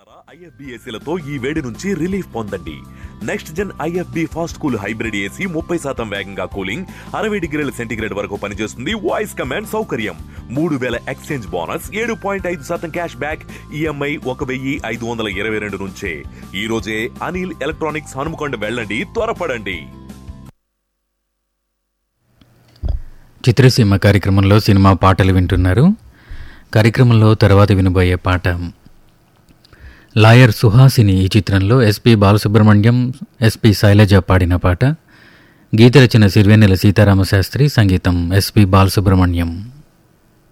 ఐఎఫ్బిఎస్సీలతో ఈ వేడి నుంచి రిలీఫ్ పొందండి next gen IFB fast cool hybrid AC ముప్పై శాతం వేగంగా కూలింగ్ అరవై డిగ్రీల సెంటీగ్రేడ్ వరకు పనిచేస్తుంది వాయిస్ కమాండ్ సౌకర్యం మూడు వేల ఎక్స్చేంజ్ బోనస్ ఏడు పాయింట్ ఐదు శాతం క్యాష్ బ్యాక్ ఈఎంఐ ఒక వెయ్యి ఐదు వందల ఇరవై రెండు నుంచే ఈ రోజే అనిల్ ఎలక్ట్రానిక్స్ హనుమకొండ వెళ్ళండి త్వరపడండి చిత్రసీమ కార్యక్రమంలో సినిమా పాటలు వింటున్నారు కార్యక్రమంలో తర్వాత వినబోయే పాట లాయర్ సుహాసిని ఈ చిత్రంలో ఎస్పి బాలసుబ్రహ్మణ్యం ఎస్పి శైలజ పాడిన పాట గీత రచన సిరివెన్నెల సీతారామ శాస్త్రి సంగీతం ఎస్పి బాలసుబ్రహ్మణ్యం